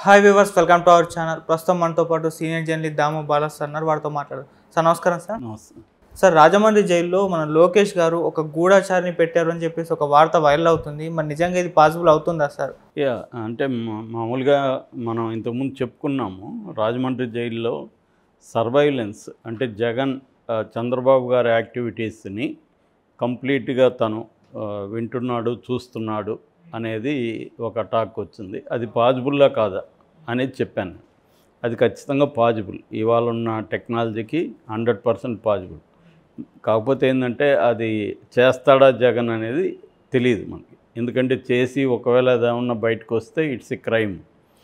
hi viewers welcome to our channel ప్రస్తుతం మనతో పాటు senior journalist Damu Balas sir ఉన్నారు వారితో మాట్లాడు సార్ నమస్కారం సార్ నమస్తే సార్ రాజమండ్రి జైల్లో మన లోకేష్ గారు ఒక గూఢాచారిని పెట్టారు అని చెప్పేసి ఒక వార్త వైరల్ అవుతుంది మరి నిజంగా ఇది పాసిబుల్ అవుతుందా సార్ యా అంటే మా- మామూలుగా మనం ఇంతకుముందు చెప్పుకున్నాము రాజమండ్రి జైల్లో సర్వైలెన్స్ అంటే జగన్ ఆ, చంద్రబాబు గారి యాక్టివిటీస్ని కంప్లీట్గా తను ఆ, వింటున్నాడు చూస్తున్నాడు అనేది ఒక టాక్ వచ్చింది అది పాజిబుల్లా కాదా అనేది చెప్పాను అది ఖచ్చితంగా పాజిబుల్ ఇవాళ ఉన్న టెక్నాలజీకి హండ్రెడ్ పర్సెంట్ పాజిబుల్ కాకపోతే ఏంటంటే అది చేస్తాడా జగన్ అనేది తెలియదు మనకి ఎందుకంటే చేసి ఒకవేళ ఏదన్నా బయటకు వస్తే ఇట్స్ ఎ క్రైమ్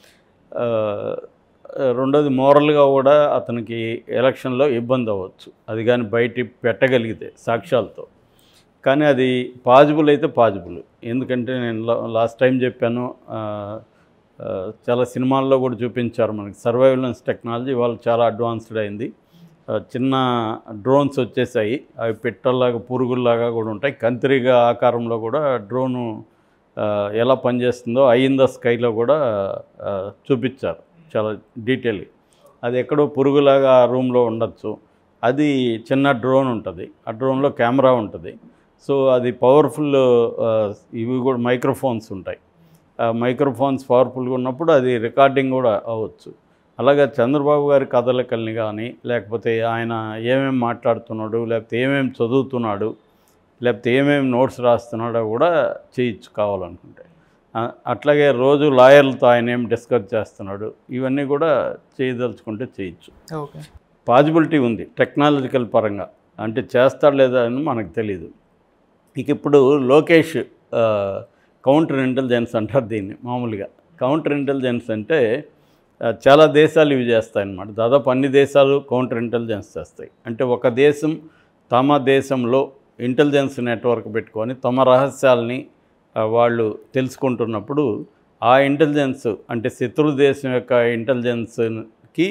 రెండోది మోరల్గా కూడా అతనికి ఎలక్షన్లో ఇబ్బంది అవ్వచ్చు అది కానీ బయట పెట్టగలిగితే సాక్ష్యాలతో కానీ అది పాజిబుల్ అయితే పాజిబుల్ ఎందుకంటే నేను లా- లాస్ట్ టైం చెప్పాను ఆ, ఆ, చాలా సినిమాల్లో కూడా చూపించారు మనకి సర్వైలెన్స్ టెక్నాలజీ వాళ్ళు చాలా అడ్వాన్స్డ్ అయింది ఆ, చిన్న డ్రోన్స్ వచ్చేసాయి అవి పెట్టల్లాగా పురుగుల్లాగా కూడా ఉంటాయి కంతిరిగా ఆకారంలో కూడా డ్రోను ఆ, ఎలా పనిచేస్తుందో అయింద స్కైలో కూడా ఆ, చూపించారు చాలా డీటెయిల్ అది ఎక్కడో పురుగులాగా ఆ రూమ్లో ఉండొచ్చు అది చిన్న డ్రోన్ ఉంటుంది ఆ డ్రోన్లో కెమెరా ఉంటుంది సో అది పవర్ఫుల్ ఇవి కూడా మైక్రోఫోన్స్ ఉంటాయి ఆ మైక్రోఫోన్స్ పవర్ఫుల్గా ఉన్నప్పుడు అది రికార్డింగ్ కూడా అవ్వచ్చు అలాగే చంద్రబాబు గారి కథలకల్ని కానీ లేకపోతే ఆయన ఏమేమి మాట్లాడుతున్నాడు లేకపోతే ఏమేమి చదువుతున్నాడు లేకపోతే ఏమేమి నోట్స్ రాస్తున్నాడో కూడా చేయొచ్చు కావాలనుకుంటే ఆ, అట్లాగే రోజు లాయర్లతో ఆయన ఏం డిస్కస్ చేస్తున్నాడు ఇవన్నీ కూడా చేయదలుచుకుంటే చేయొచ్చు ఓకే పాజిబిలిటీ ఉంది టెక్నాలజికల్ పరంగా అంటే చేస్తాడు లేదా అని మనకు తెలియదు ఇక ఇప్పుడు లోకేష్ ఆ, కౌంటర్ ఇంటెలిజెన్స్ అంటారు దీన్ని మామూలుగా కౌంటర్ ఇంటెలిజెన్స్ అంటే ఆ, చాలా దేశాలు ఇవి చేస్తాయి అన్నమాట దాదాపు అన్ని దేశాలు కౌంటర్ ఇంటెలిజెన్స్ చేస్తాయి అంటే ఒక దేశం తమ దేశంలో ఇంటెలిజెన్స్ నెట్వర్క్ పెట్టుకొని తమ రహస్యాల్ని ఆ, వాళ్ళు తెలుసుకుంటున్నప్పుడు ఆ ఇంటెలిజెన్స్ అంటే శత్రు దేశం యొక్క ఇంటెలిజెన్స్కి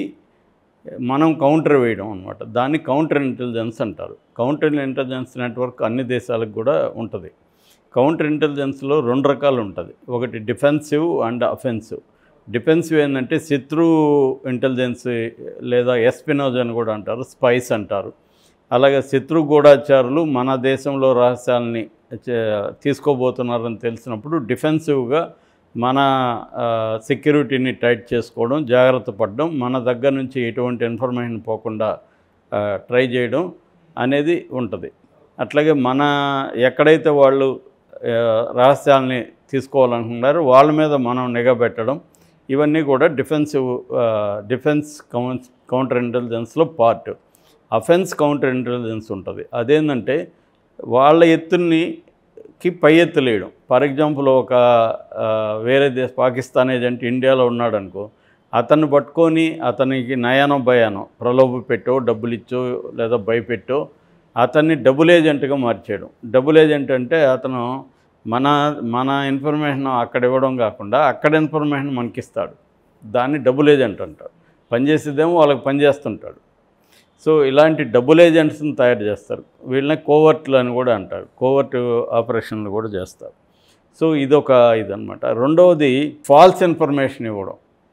మనం కౌంటర్ వేయడం అనమాట దాన్ని కౌంటర్ ఇంటెలిజెన్స్ అంటారు కౌంటర్ ఇంటెలిజెన్స్ నెట్వర్క్ అన్ని దేశాలకు కూడా ఉంటుంది కౌంటర్ ఇంటెలిజెన్స్లో రెండు రకాలు ఉంటుంది ఒకటి డిఫెన్సివ్ అండ్ అఫెన్సివ్ డిఫెన్సివ్ ఏంటంటే శత్రు ఇంటెలిజెన్స్ లేదా ఎస్పినోజ్ అని కూడా అంటారు స్పైస్ అంటారు అలాగే శత్రు గూఢాచారులు మన దేశంలో రహస్యాలని చే- తీసుకోబోతున్నారని తెలిసినప్పుడు డిఫెన్సివ్గా మన ఆ, సెక్యూరిటీని టైట్ చేసుకోవడం జాగ్రత్త పడడం మన దగ్గర నుంచి ఎటువంటి ఇన్ఫర్మేషన్ పోకుండా ఆ, ట్రై చేయడం అనేది ఉంటుంది అట్లాగే మన ఎక్కడైతే వాళ్ళు ఆ, రహస్యాల్ని తీసుకోవాలనుకున్నారో వాళ్ళ మీద మనం నిఘా పెట్టడం ఇవన్నీ కూడా డిఫెన్సివ్ ఆ, డిఫెన్స్ కౌన్ కౌంటర్ ఇంటెలిజెన్స్లో పార్ట్ అఫెన్స్ కౌంటర్ ఇంటెలిజెన్స్ ఉంటుంది అదేంటంటే వాళ్ళ ఎత్తుని కి పై ఎత్తులేయడం ఫర్ ఎగ్జాంపుల్ ఒక ఆ, వేరే దేశ పాకిస్తాన్ ఏజెంట్ ఇండియాలో ఉన్నాడు అనుకో అతన్ని పట్టుకొని అతనికి నయానో భయానో ప్రలోభ పెట్టో డబ్బులు ఇచ్చో లేదా భయపెట్టో అతన్ని డబుల్ ఏజెంట్గా మార్చేయడం డబుల్ ఏజెంట్ అంటే అతను మన మన ఇన్ఫర్మేషన్ అక్కడ ఇవ్వడం కాకుండా అక్కడ ఇన్ఫర్మేషన్ మనకిస్తాడు దాన్ని డబుల్ ఏజెంట్ అంటారు పనిచేసేదేమో వాళ్ళకి పనిచేస్తుంటాడు సో ఇలాంటి డబుల్ ఏజెంట్స్ని తయారు చేస్తారు వీళ్ళని కోవర్ట్లు అని కూడా అంటారు కోవర్ట్ ఆపరేషన్లు కూడా చేస్తారు సో ఇదొక ఇదనమాట రెండవది ఫాల్స్ ఇన్ఫర్మేషన్ ఇవ్వడం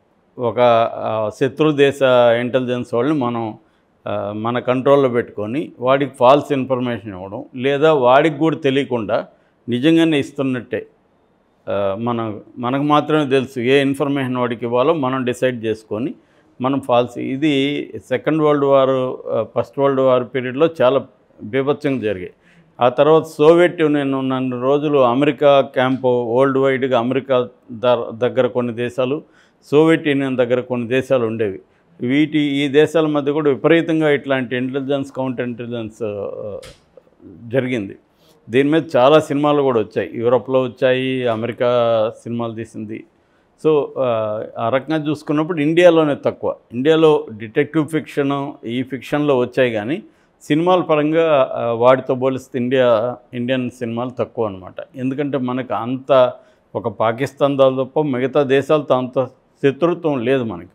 ఒక ఆ, శత్రు దేశ ఇంటెలిజెన్స్ వాళ్ళని మనం ఆ, మన కంట్రోల్లో పెట్టుకొని వాడికి ఫాల్స్ ఇన్ఫర్మేషన్ ఇవ్వడం లేదా వాడికి కూడా తెలియకుండా నిజంగానే ఇస్తున్నట్టే ఆ, మన మనకు మాత్రమే తెలుసు ఏ ఇన్ఫర్మేషన్ వాడికి ఇవ్వాలో మనం డిసైడ్ చేసుకొని మనం ఫాల్స్ ఇది second world war first world war పీరియడ్లో చాలా బీభత్సంగా జరిగాయి ఆ తర్వాత సోవియట్ యూనియన్ ఉన్న రోజులు అమెరికా క్యాంపు వరల్డ్ వైడ్గా అమెరికా ద- దగ్గర కొన్ని దేశాలు సోవియట్ యూనియన్ దగ్గర కొన్ని దేశాలు ఉండేవి వీటి ఈ దేశాల మధ్య కూడా విపరీతంగా ఇట్లాంటి ఇంటెలిజెన్స్ కౌంటర్ ఇంటెలిజెన్స్ ఆ, జరిగింది దీని మీద చాలా సినిమాలు కూడా వచ్చాయి యూరోప్లో వచ్చాయి అమెరికా సినిమాలు తీసింది సో ఆ, ఆ రకంగా చూసుకున్నప్పుడు ఇండియాలోనే తక్కువ ఇండియాలో డిటెక్టివ్ ఫిక్షన్ ఈ ఫిక్షన్లో వచ్చాయి కానీ సినిమాల పరంగా ఆ, వాటితో పోలిస్తే ఇండియా ఇండియన్ సినిమాలు తక్కువ అనమాట ఎందుకంటే మనకు అంత ఒక పాకిస్తాన్ దాని తప్ప మిగతా దేశాలతో అంత శత్రుత్వం లేదు మనకి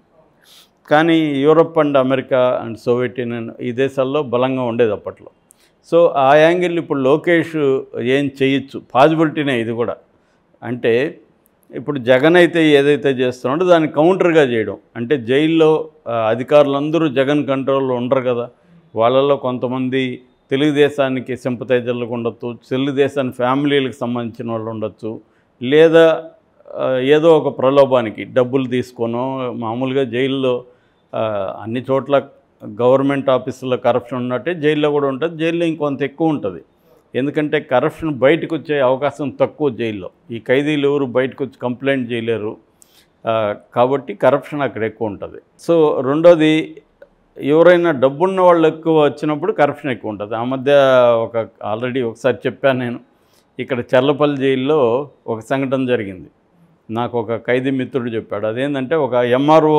కానీ Europe and America and Soviet Union ఈ దేశాల్లో బలంగా ఉండేది అప్పట్లో సో ఆ యాంగిల్ ఇప్పుడు లోకేష్ ఏం చేయొచ్చు పాజిబిలిటీనే ఇది కూడా అంటే ఇప్పుడు జగన్ అయితే ఏదైతే చేస్తున్నాడో దాన్ని కౌంటర్గా చేయడం అంటే జైల్లో ఆ, అధికారులందరూ జగన్ కంట్రోల్లో ఉండరు కదా వాళ్ళలో కొంతమంది తెలుగుదేశానికి సింపతైజర్లకు ఉండొచ్చు తెలుగుదేశాన్ని ఫ్యామిలీలకు సంబంధించిన వాళ్ళు ఉండొచ్చు లేదా ఆ, ఏదో ఒక ప్రలోభానికి డబ్బులు తీసుకోనో మామూలుగా జైల్లో ఆ, అన్ని చోట్ల గవర్నమెంట్ ఆఫీసుల్లో కరప్షన్ ఉన్నట్టే జైల్లో కూడా ఉంటుంది జైల్లో ఇంకొంత ఎక్కువ ఉంటుంది ఎందుకంటే కరప్షన్ బయటకు వచ్చే అవకాశం తక్కువ జైల్లో ఈ ఖైదీలు ఎవరు బయటకు వచ్చి కంప్లైంట్ చేయలేరు ఆ, కాబట్టి కరప్షన్ అక్కడ ఎక్కువ ఉంటుంది సో రెండోది ఎవరైనా డబ్బున్న వాళ్ళు ఎక్కువ వచ్చినప్పుడు కరప్షన్ ఎక్కువ ఉంటుంది ఆ మధ్య ఒక ఆల్రెడీ ఒకసారి చెప్పాను నేను ఇక్కడ చర్లపల్లి జైల్లో ఒక సంఘటన జరిగింది నాకు ఒక ఖైదీ మిత్రుడు చెప్పాడు అదేంటంటే ఒక ఎంఆర్ఓ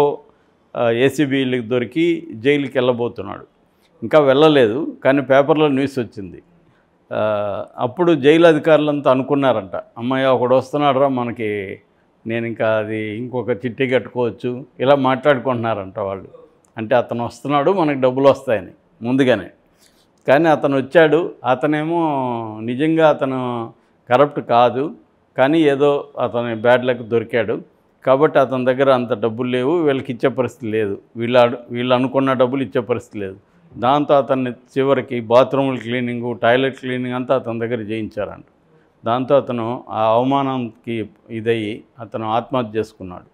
ఏసీబీలకు దొరికి జైలుకి వెళ్ళబోతున్నాడు ఇంకా వెళ్ళలేదు కానీ పేపర్లో న్యూస్ వచ్చింది ఆ, అప్పుడు జైలు అధికారులంతా అనుకున్నారంట అమ్మాయి ఒకడు వస్తున్నాడురా మనకి నేను ఇంకా అది ఇంకొక చిట్టి కట్టుకోవచ్చు ఇలా మాట్లాడుకుంటున్నారంట వాళ్ళు అంటే అతను వస్తున్నాడు మనకి డబ్బులు వస్తాయని ముందుగానే కానీ అతను వచ్చాడు అతనేమో నిజంగా అతను కరప్ట్ కాదు కానీ ఏదో అతని బ్యాడ్ లక్ దొరికాడు కాబట్టి అతని దగ్గర అంత డబ్బులు లేవు వీళ్ళకి ఇచ్చే పరిస్థితి లేదు వీళ్ళ వీళ్ళు అనుకున్న డబ్బులు ఇచ్చే పరిస్థితి లేదు దాంతో అతన్ని చివరికి బాత్రూముల క్లీనింగు టాయిలెట్ క్లీనింగ్ అంతా అతని దగ్గర చేయించారంట దాంతో అతను ఆ అవమానంకి ఇదయ్యి అతను ఆత్మహత్య చేసుకున్నాడు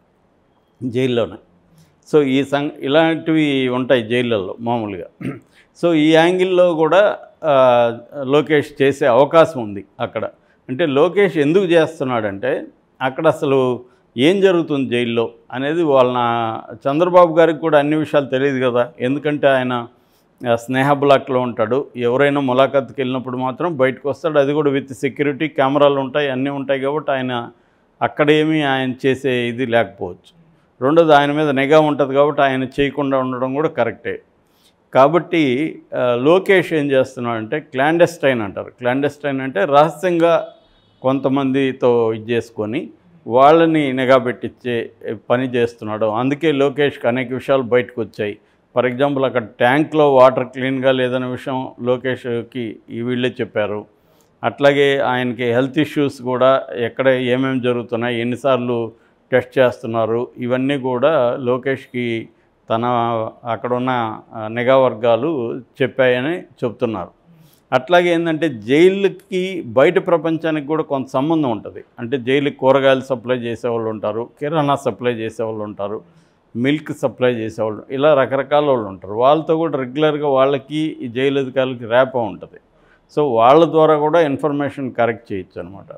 జైల్లోనే సో ఈ సం ఇలాంటివి ఉంటాయి జైళ్ళల్లో మామూలుగా సో ఈ యాంగిల్లో కూడా ఆ, లోకేష్ చేసే అవకాశం ఉంది అక్కడ అంటే లోకేష్ ఎందుకు చేస్తున్నాడంటే అక్కడ అసలు ఏం జరుగుతుంది జైల్లో అనేది వాళ్ళ చంద్రబాబు గారికి కూడా అన్ని విషయాలు తెలియదు కదా ఎందుకంటే ఆయన ఆ, స్నేహ బ్లాక్లో ఉంటాడు ఎవరైనా ములాఖత్కి వెళ్ళినప్పుడు మాత్రం బయటకు వస్తాడు అది కూడా విత్ సెక్యూరిటీ కెమెరాలు ఉంటాయి అన్నీ ఉంటాయి కాబట్టి ఆయన అక్కడేమీ ఆయన చేసే ఇది లేకపోవచ్చు రెండోది ఆయన మీద నిఘా ఉంటుంది కాబట్టి ఆయన చేయకుండా ఉండడం కూడా కరెక్టే కాబట్టి ఆ, లోకేష్ ఏం చేస్తున్నాడంటే క్లాండెస్టైన్ అంటారు క్లాండెస్టైన్ అంటే రహస్యంగా కొంతమందితో ఇది చేసుకొని వాళ్ళని నిఘా పెట్టించే పని చేస్తున్నాడు అందుకే లోకేష్కి అనేక విషయాలు బయటకు వచ్చాయి ఫర్ ఎగ్జాంపుల్ అక్కడ ట్యాంక్లో వాటర్ క్లీన్గా లేదనే విషయం లోకేష్కి ఈ వీళ్ళే చెప్పారు అట్లాగే ఆయనకి హెల్త్ ఇష్యూస్ కూడా ఎక్కడ ఏమేమి జరుగుతున్నాయి ఎన్నిసార్లు టెస్ట్ చేస్తున్నారు ఇవన్నీ కూడా లోకేష్కి తన అక్కడున్న ఆ, నిఘా వర్గాలు చెప్పాయని చెప్తున్నారు అట్లాగే ఏంటంటే జైలుకి బయట ప్రపంచానికి కూడా కొంత సంబంధం ఉంటుంది అంటే జైలుకి కూరగాయలు సప్లై చేసేవాళ్ళు ఉంటారు కిరాణా సప్లై చేసేవాళ్ళు ఉంటారు మిల్క్ సప్లై చేసేవాళ్ళు ఇలా రకరకాల వాళ్ళు ఉంటారు వాళ్ళతో కూడా రెగ్యులర్గా వాళ్ళకి ఈ జైలు అధికారులకి ర్యాపో ఉంటుంది సో వాళ్ళ ద్వారా కూడా ఇన్ఫర్మేషన్ కరెక్ట్ చేయొచ్చు అనమాట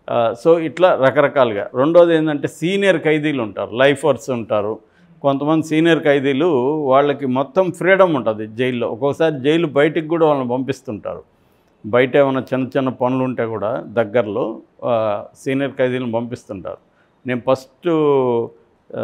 సో ఇట్లా రకరకాలుగా రెండోది ఏంటంటే సీనియర్ ఖైదీలు ఉంటారు లైఫర్స్ ఉంటారు కొంతమంది సీనియర్ ఖైదీలు వాళ్ళకి మొత్తం ఫ్రీడమ్ ఉంటుంది జైల్లో ఒక్కోసారి జైలు బయటికి కూడా వాళ్ళని పంపిస్తుంటారు బయట ఏమైనా చిన్న చిన్న పనులు ఉంటే కూడా దగ్గరలో ఆ, సీనియర్ ఖైదీలను పంపిస్తుంటారు నేను ఫస్ట్ ఆ,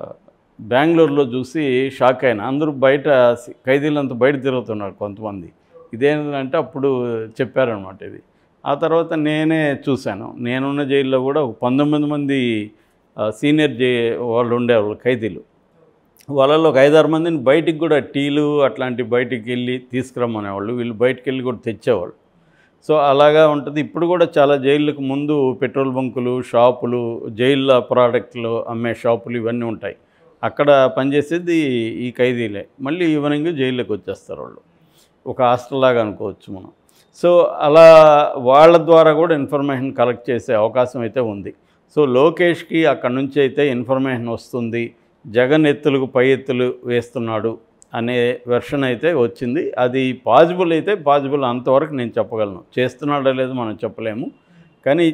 బెంగళూరులో చూసి షాక్ అయినా అందరూ బయట సి- ఖైదీలంతా బయట తిరుగుతున్నారు కొంతమంది ఇదేంటంటే అప్పుడు చెప్పారనమాట ఇది ఆ తర్వాత నేనే చూశాను నేనున్న జైల్లో కూడా ఒక పంతొమ్మిది మంది ఆ, సీనియర్ జై వాళ్ళు ఉండేవాళ్ళు ఖైదీలు వాళ్ళలో ఒక ఐదారు మందిని బయటికి కూడా టీలు అట్లాంటి బయటికి వెళ్ళి తీసుకురమ్మనేవాళ్ళు వీళ్ళు బయటికి వెళ్ళి కూడా తెచ్చేవాళ్ళు సో అలాగా ఉంటుంది ఇప్పుడు కూడా చాలా జైళ్ళకు ముందు పెట్రోల్ బంకులు షాపులు జైళ్ళ ప్రోడక్ట్లు అమ్మే షాపులు ఇవన్నీ ఉంటాయి అక్కడ పనిచేసేది ఈ ఖైదీలే మళ్ళీ ఈవినింగ్ జైల్లోకి వచ్చేస్తారు వాళ్ళు ఒక హాస్టల్ లాగా అనుకోవచ్చు మనం సో అలా వాళ్ళ ద్వారా కూడా ఇన్ఫర్మేషన్ కలెక్ట్ చేసే అవకాశం అయితే ఉంది సో లోకేష్కి అక్కడ నుంచి అయితే ఇన్ఫర్మేషన్ వస్తుంది జగన్ ఎత్తులకు పై ఎత్తులు వేస్తున్నాడు అనే వెర్షన్ అయితే వచ్చింది అది పాజిబుల్ అయితే పాజిబుల్ అంతవరకు నేను చెప్పగలను చేస్తున్నాడో లేదో మనం చెప్పలేము కానీ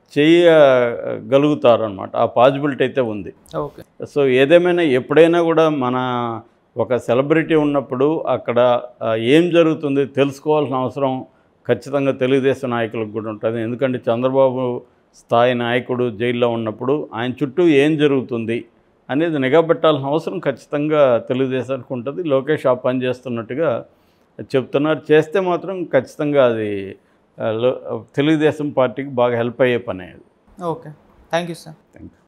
చేయగలుగుతారు అనమాట ఆ పాజిబిలిటీ అయితే ఉంది ఓకే సో ఏదేమైనా ఎప్పుడైనా కూడా మన ఒక సెలబ్రిటీ ఉన్నప్పుడు అక్కడ ఆ, ఏం జరుగుతుంది తెలుసుకోవాల్సిన అవసరం ఖచ్చితంగా తెలుగుదేశం నాయకులకు కూడా ఉంటుంది ఎందుకంటే చంద్రబాబు స్థాయి నాయకుడు జైల్లో ఉన్నప్పుడు ఆయన చుట్టూ ఏం జరుగుతుంది అనేది నిఘా పెట్టాల్సిన అవసరం ఖచ్చితంగా తెలుగుదేశానికి ఉంటుంది లోకేష్ ఆ పని చేస్తున్నట్టుగా చెప్తున్నారు చేస్తే మాత్రం ఖచ్చితంగా అది ఆ, లో- తెలుగుదేశం పార్టీకి బాగా హెల్ప్ అయ్యే పని అది okay thank you sir thank you